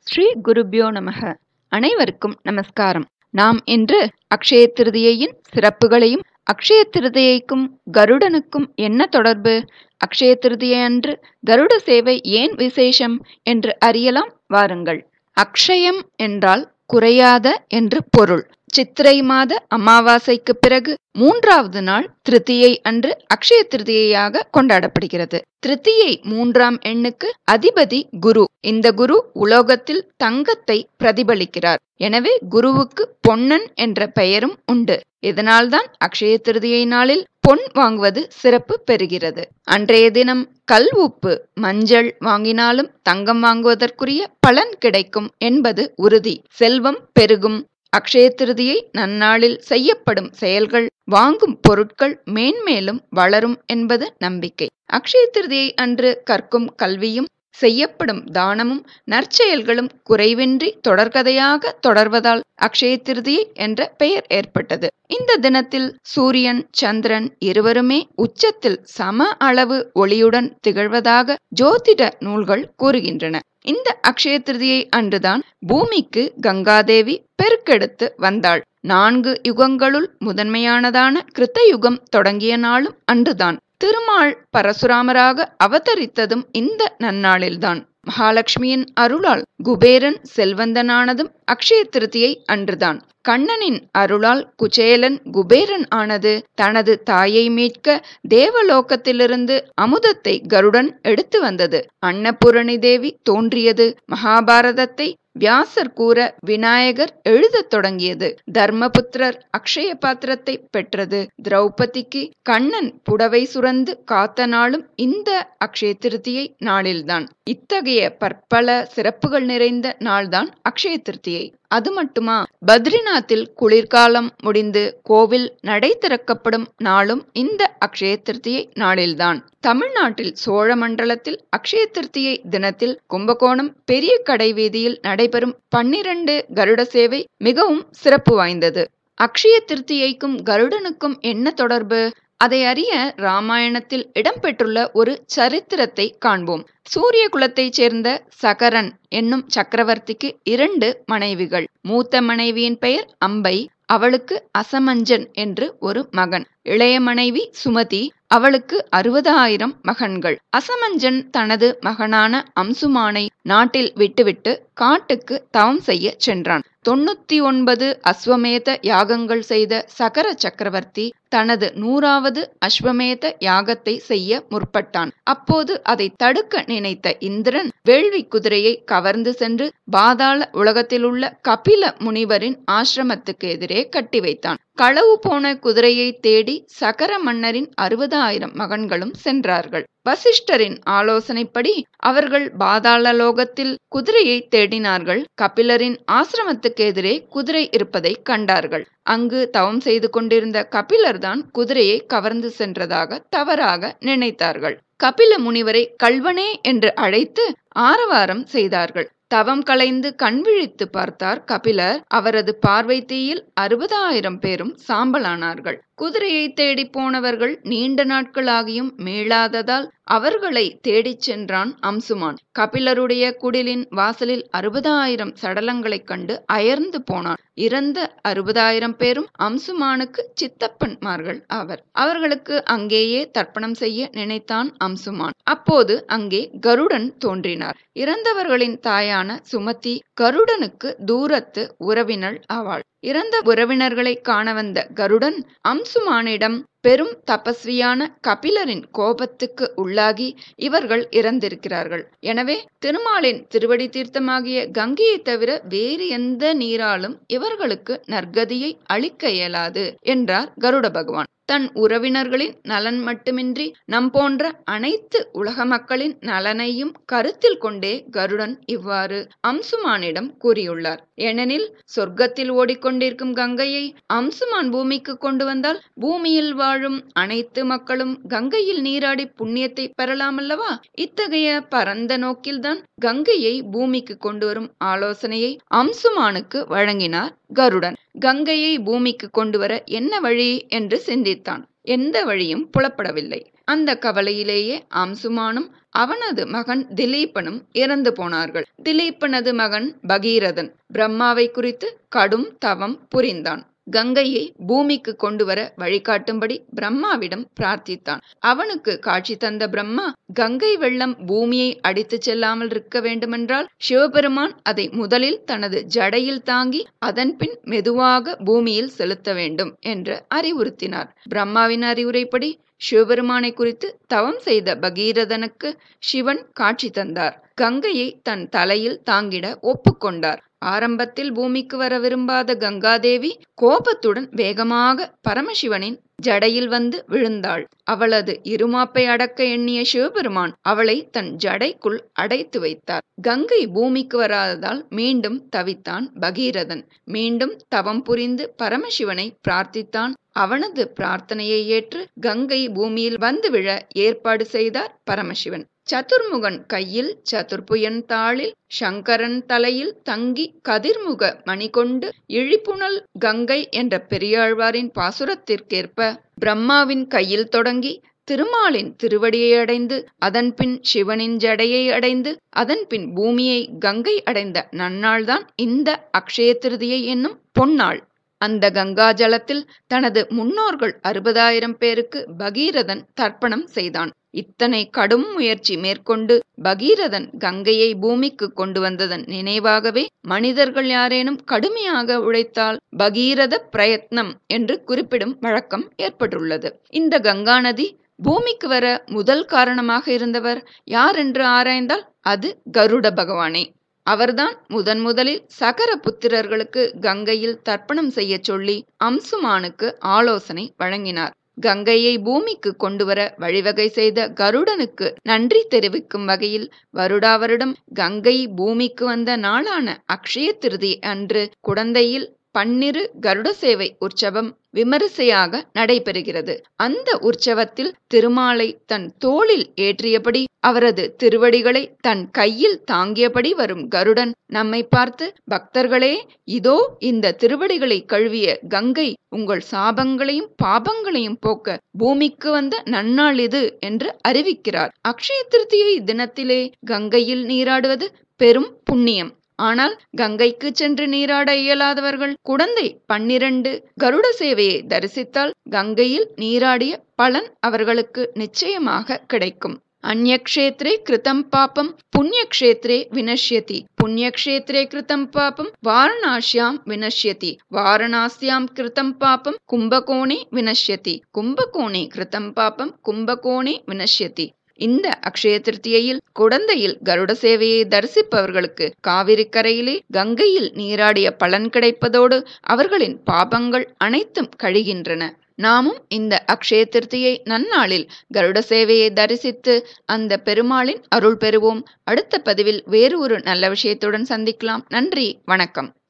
ஸ்ரீ குருபியோ நமக அனைவருக்கும் நமஸ்காரம் நாம் இன்று அக்ஷய திருதியையின் சிறப்புகளையும் அக்ஷய திருதியைக்கும் கருடனுக்கும் என்ன தொடர்பு அக்ஷய திருதியை அன்று கருட சேவை ஏன் விசேஷம் என்று அறியலாம் வாருங்கள் அக்ஷயம் என்றால் குறையாத என்று பொருள் சித்திரை மாத அமாவாசைக்கு பிறகு மூன்றாவது நாள் திருத்தியை அன்று அக்ஷய திருதியையாக கொண்டாடப்படுகிறது திருத்தியை மூன்றாம் எண்ணுக்கு அதிபதி குரு இந்த குரு உலோகத்தில் தங்கத்தை பிரதிபலிக்கிறார் எனவே குருவுக்கு பொன்னன் என்ற பெயரும் உண்டு இதனால்தான் அக்ஷய திருதியை நாளில் பொன் வாங்குவது சிறப்பு பெறுகிறது அன்றைய தினம் கல் உப்பு மஞ்சள் வாங்கினாலும் தங்கம் வாங்குவதற்குரிய பலன் கிடைக்கும் என்பது உறுதி செல்வம் பெருகும் அக்ஷய திருதியை நன்னாளில் செய்யப்படும் செயல்கள் வாங்கும் பொருட்கள் மேன்மேலும் வளரும் என்பது நம்பிக்கை அக்ஷய திருதியை அன்று கற்கும் கல்வியும் செய்யப்படும் தானமும் நற்செயல்களும் குறைவின்றி தொடர்கதையாக தொடர்வதால் அக்ஷய திருதியை என்ற பெயர் ஏற்பட்டது இந்த தினத்தில் சூரியன் சந்திரன் இருவருமே உச்சத்தில் சம அளவு ஒளியுடன் திகழ்வதாக ஜோதிட நூல்கள் கூறுகின்றன இந்த அக்ஷய திருதியை அன்றுதான் பூமிக்கு கங்காதேவி பெருக்கெடுத்து வந்தாள் நான்கு யுகங்களுள் முதன்மையானதான கிருத்த யுகம் தொடங்கிய நாளும் அன்றுதான் திருமால் பரசுராமராக அவதரித்ததும் இந்த நன்னாளில்தான் மகாலட்சுமியின் அருளால் குபேரன் செல்வந்தனானதும் அக்ஷய திருதியை அன்றுதான் கண்ணனின் அருளால் குச்சேலன் குபேரன் ஆனது தனது தாயை மீட்க தேவலோகத்திலிருந்து அமுதத்தை கருடன் எடுத்து வந்தது அன்னபூரணி தேவி தோன்றியது மகாபாரதத்தை வியாசர் கூற விநாயகர் எழுதத் தொடங்கியது தர்மபுத்திரர் அக்ஷய பாத்திரத்தை பெற்றது திரௌபதிக்கு கண்ணன் புடவை சுரந்து காத்த நாளும் இந்த அக்ஷய திருத்தியை நாளில்தான் இத்தகைய பற்பல சிறப்புகள் நிறைந்த நாள்தான் அக்ஷய திருத்தியை அது மட்டுமா பத்ரிநாத்தில் குளிர்காலம் முடிந்து கோவில் நடை திறக்கப்படும் நாளும் இந்த அக்ஷய திருத்தியை நாளில்தான் தமிழ்நாட்டில் சோழ மண்டலத்தில் அக்ஷய திருத்தியை தினத்தில் கும்பகோணம் பெரிய கடை வீதியில் நடைபெறும் பன்னிரண்டு கருட சேவை மிகவும் சிறப்பு வாய்ந்தது அக்ஷய திருத்தியைக்கும் கருடனுக்கும் என்ன தொடர்பு அதை அறிய ராமாயணத்தில் இடம்பெற்றுள்ள ஒரு சரித்திரத்தை காண்போம் சூரிய குலத்தைச் சேர்ந்த சகரன் என்னும் சக்கரவர்த்திக்கு இரண்டு மனைவிகள் மூத்த மனைவியின் பெயர் அம்பை அவளுக்கு அசமஞ்சன் என்று ஒரு மகன் இளைய மனைவி சுமதி அவளுக்கு அறுபதாயிரம் மகன்கள் அசமஞ்சன் தனது மகனான அம்சுமானை நாட்டில் விட்டுவிட்டு காட்டுக்கு தவம் செய்ய சென்றான் தொண்ணூத்தி ஒன்பது அஸ்வமேத யாகங்கள் செய்த சகர சக்கரவர்த்தி தனது நூறாவது அஸ்வமேத யாகத்தை செய்ய முற்பட்டான் அப்போது அதை தடுக்க நினைத்த இந்திரன் வேள்வி குதிரையை கவர்ந்து சென்று பாதாள உலகத்திலுள்ள கபில முனிவரின் ஆசிரமத்துக்கு எதிரே கட்டி வைத்தான் களவு போன குதிரையை தேடி சகர மன்னரின் அறுபதாயிரம் மகன்களும் சென்றார்கள் வசிஷ்டரின் ஆலோசனைப்படி அவர்கள் பாதாள லோகத்தில் குதிரையை தேடினார்கள் கபிலரின் ஆசிரமத்துக்கு எதிரே குதிரை இருப்பதை கண்டார்கள் அங்கு தவம் செய்து கொண்டிருந்த கபிலர்தான் குதிரையை கவர்ந்து சென்றதாக தவறாக நினைத்தார்கள் கபில முனிவரை கல்வனே என்று அழைத்து ஆரவாரம் செய்தார்கள் தவம் கலைந்து கண் விழித்து பார்த்தார் கபிலர் அவரது பார்வை தீயில் அறுபதாயிரம் பேரும் சாம்பலானார்கள் குதிரையை தேடி போனவர்கள் நீண்ட நாட்களாகியும் மீளாததால் அவர்களை தேடிச் சென்றான் அம்சுமான் கபிலருடைய குடிலின் வாசலில் அறுபதாயிரம் சடலங்களைக் கண்டு அயர்ந்து போனான் இறந்த அறுபதாயிரம் பேரும் அம்சுமானுக்கு சித்தப்பன்மார்கள் அவர் அவர்களுக்கு அங்கேயே தர்ப்பணம் செய்ய நினைத்தான் அம்சுமான் அப்போது அங்கே கருடன் தோன்றினார் இறந்தவர்களின் தாயான சுமதி கருடனுக்கு தூரத்து உறவினள் ஆவாள் இறந்த உறவினர்களை காண வந்த கருடன் அம்சுமானிடம் பெரும் தபஸ்வியான கபிலரின் கோபத்துக்கு உள்ளாகி இவர்கள் இறந்திருக்கிறார்கள் எனவே திருமாலின் திருவடி தீர்த்தமாகிய கங்கையை தவிர வேறு எந்த நீராலும் இவர்களுக்கு நற்கதியை அளிக்க இயலாது என்றார் கருட பகவான் தன் உறவினர்களின் நலன் மட்டுமின்றி நம் போன்ற அனைத்து உலக மக்களின் நலனையும் கருத்தில் கொண்டே கருடன் இவ்வாறு அம்சுமானிடம் கூறியுள்ளார் ஏனெனில் சொர்க்கத்தில் ஓடிக்கொண்டிருக்கும் கங்கையை அம்சுமான் பூமிக்கு கொண்டு வந்தால் பூமியில் வாழும் அனைத்து மக்களும் கங்கையில் நீராடி புண்ணியத்தை பெறலாம் அல்லவா இத்தகைய பரந்த நோக்கில்தான் கங்கையை பூமிக்கு கொண்டு வரும் ஆலோசனையை அம்சுமானுக்கு வழங்கினார் கருடன் கங்கையை பூமிக்கு கொண்டு வர என்ன வழி என்று சிந்தித்தான் எந்த வழியும் புலப்படவில்லை அந்த கவலையிலேயே அம்சுமானும் அவனது மகன் திலீபனும் இறந்து போனார்கள் திலீபனது மகன் பகீரதன் பிரம்மாவை குறித்து கடும் தவம் புரிந்தான் கங்கையை பூமிக்கு கொண்டு வர வழிகாட்டும்படி பிரம்மாவிடம் பிரார்த்தித்தான் அவனுக்கு காட்சி தந்த பிரம்மா கங்கை வெள்ளம் பூமியை அடித்துச் செல்லாமல் இருக்க வேண்டுமென்றால் சிவபெருமான் அதை முதலில் தனது ஜடையில் தாங்கி அதன்பின் மெதுவாக பூமியில் செலுத்த வேண்டும் என்று அறிவுறுத்தினார் பிரம்மாவின் அறிவுரைப்படி சிவபெருமானை குறித்து தவம் செய்த பகீரதனுக்கு சிவன் காட்சி தந்தார் கங்கையை தன் தலையில் தாங்கிட ஒப்புக்கொண்டார் ஆரம்பத்தில் பூமிக்கு வர விரும்பாத கங்காதேவி கோபத்துடன் வேகமாக பரமசிவனின் ஜடையில் வந்து விழுந்தாள் அவளது இருமாப்பை அடக்க எண்ணிய சிவபெருமான் அவளை தன் ஜடைக்குள் அடைத்து வைத்தார் கங்கை பூமிக்கு வராததால் மீண்டும் தவித்தான் பகீரதன் மீண்டும் தவம் புரிந்து பரமசிவனை பிரார்த்தித்தான் அவனது பிரார்த்தனையை ஏற்று கங்கை பூமியில் வந்து விழ ஏற்பாடு செய்தார் பரமசிவன் சதுர்முகன் கையில் சதுர்புயன் தாளில் சங்கரன் தலையில் தங்கி கதிர்முக மணி கொண்டு இழிப்புணல் கங்கை என்ற பெரியாழ்வாரின் பாசுரத்திற்கேற்ப பிரம்மாவின் கையில் தொடங்கி திருமாலின் திருவடியை அடைந்து அதன்பின் சிவனின் ஜடையை அடைந்து அதன்பின் பூமியை கங்கை அடைந்த நன்னாள்தான் இந்த அக்ஷய திருதியை என்னும் பொன்னாள் அந்த கங்கா ஜலத்தில் தனது முன்னோர்கள் அறுபதாயிரம் பேருக்கு பகீரதன் தர்ப்பணம் செய்தான் இத்தனை கடும் முயற்சி மேற்கொண்டு பகீரதன் கங்கையை பூமிக்கு கொண்டு வந்ததன் நினைவாகவே மனிதர்கள் யாரேனும் கடுமையாக உழைத்தால் பகீரத பிரயத்னம் என்று குறிப்பிடும் வழக்கம் ஏற்பட்டுள்ளது இந்த கங்கா நதி பூமிக்கு வர முதல் காரணமாக இருந்தவர் யார் என்று ஆராய்ந்தால் அது கருட பகவானே அவர்தான் முதன் முதலில் சகர புத்திரர்களுக்கு கங்கையில் தர்ப்பணம் செய்யச் சொல்லி அம்சுமானுக்கு ஆலோசனை வழங்கினார் கங்கையை பூமிக்கு கொண்டுவர வழிவகை செய்த கருடனுக்கு நன்றி தெரிவிக்கும் வகையில் வருடா வருடம் கங்கை பூமிக்கு வந்த நாளான அக்ஷய திருதி அன்று குடந்தையில் பன்னிரு கருட சேவை உற்சவம் விமரிசையாக நடைபெறுகிறது அந்த உற்சவத்தில் திருமாலை தன் தோளில் ஏற்றியபடி அவரது திருவடிகளை தன் கையில் தாங்கியபடி வரும் கருடன் நம்மை பார்த்து பக்தர்களே இதோ இந்த திருவடிகளை கழுவிய கங்கை உங்கள் சாபங்களையும் பாபங்களையும் போக்க பூமிக்கு வந்த நன்னாள் இது என்று அறிவிக்கிறார் அக்ஷய திருத்தியை தினத்திலே கங்கையில் நீராடுவது பெரும் புண்ணியம் ஆனால் கங்கைக்கு சென்று நீராட இயலாதவர்கள் குடந்தை பன்னிரண்டு கருட சேவையை தரிசித்தால் கங்கையில் நீராடிய பலன் அவர்களுக்கு நிச்சயமாக கிடைக்கும் அந்யக்ஷேத்ரே கிருதம் பாப்பம் புண்ணியக்ஷேத்ரே வினஷ்யதி புண்ணியக்ஷேத்ரே கிருதம் பாப்பம் வாரணாசியாம் வினஷ்யதி வாரணாசியாம் கிருதம் பாப்பம் கும்பகோணே வினஷ்யதி கும்பகோணே கிருதம் பாப்பம் கும்பகோணே வினஷ்யதி இந்த அக்ஷய திருத்தியையில் குடந்தையில் கருட சேவையை தரிசிப்பவர்களுக்கு காவிரி கரையிலே கங்கையில் நீராடிய பலன் கிடைப்பதோடு அவர்களின் பாபங்கள் அனைத்தும் கழிகின்றன நாமும் இந்த அக்ஷய திருத்தியை நன்னாளில் கருட சேவையை தரிசித்து அந்த பெருமாளின் அருள் பெறுவோம் அடுத்த பதிவில் வேறு ஒரு நல்ல விஷயத்துடன் சந்திக்கலாம் நன்றி வணக்கம்